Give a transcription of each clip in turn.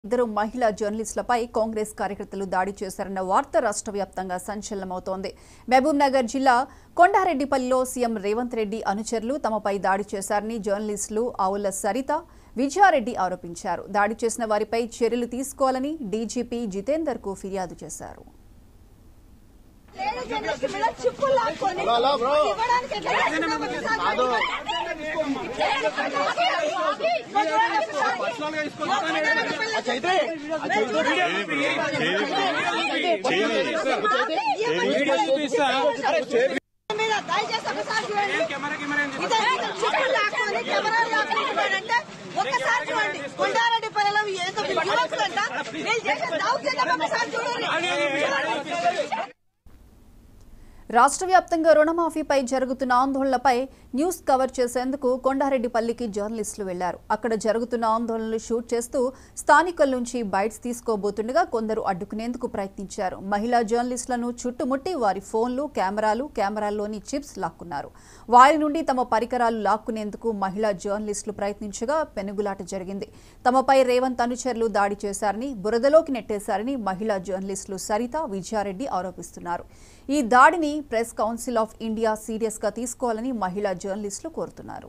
ఇద్దరు మహిళా జర్నలిస్టులపై కాంగ్రెస్ కార్యకర్తలు దాడి చేశారన్న వార్త రాష్ట్ర వ్యాప్తంగా సంచలనమవుతోంది మహబూబ్ నగర్ జిల్లా కొండారెడ్డిపల్లిలో సీఎం రేవంత్ రెడ్డి అనుచరులు తమపై దాడి చేశారని జర్నలిస్టులు ఆవుల సరిత విజయారెడ్డి ఆరోపించారు దాడి చేసిన వారిపై చర్యలు తీసుకోవాలని డీజీపీ జితేందర్ కు ఫిర్యాదు చేశారు లేడీ జర్నలిస్ట్ మీద చిప్పులు లాక్కొని ఇవ్వడానికి ఎట్లా చేస్తున్నావు మీద దయచేసి ఒకసారి చూడండి ఇదే ఇదే చిప్పులు లాక్కొని కెమెరా లాక్కొని ఇవ్వడంటే ఒక్కసారి చూడండి కొండారెడ్డి పల్లెలో ఏదో యువకులంట వీళ్ళు చేసే దౌర్జన్యం ఒకసారి చూడండి రాష్ట్ర వ్యాప్తంగా రుణమాఫీపై జరుగుతున్న ఆందోళనలపై న్యూస్ కవర్ చేసేందుకు కొండారెడ్డిపల్లికి జర్నలిస్టులు వెళ్లారు అక్కడ జరుగుతున్న ఆందోళనలు షూట్ చేస్తూ స్థానికుల నుంచి బైట్స్ తీసుకోబోతుండగా కొందరు అడ్డుకునేందుకు ప్రయత్నించారు మహిళా జర్నలిస్టులను చుట్టుముట్టి వారి ఫోన్లు కెమెరాలు కెమెరాల్లోని చిప్స్ లాక్కున్నారు వారి నుండి తమ పరికరాలు లాక్కునేందుకు మహిళా జర్నలిస్టులు ప్రయత్నించగా పెనుగులాట జరిగింది తమపై రేవంత్ అనుచరులు దాడి చేశారని బురదలోకి నెట్టేశారని మహిళా జర్నలిస్టులు సరిత విజయారెడ్డి ఆరోపిస్తున్నారు ఈ దాడిని press council of India serious గా తీసుకోవాలని మహిళా జర్నలిస్టులు కోరుతున్నారు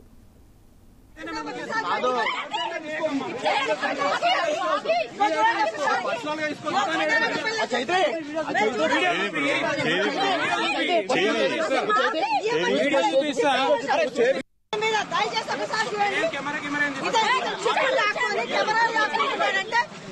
మీద దయచేసి ఒకసారి చూడండి ఇదే ఇదే చిప్పులు లాక్కొని కెమెరా లాక్కొని ఇవ్వడంటే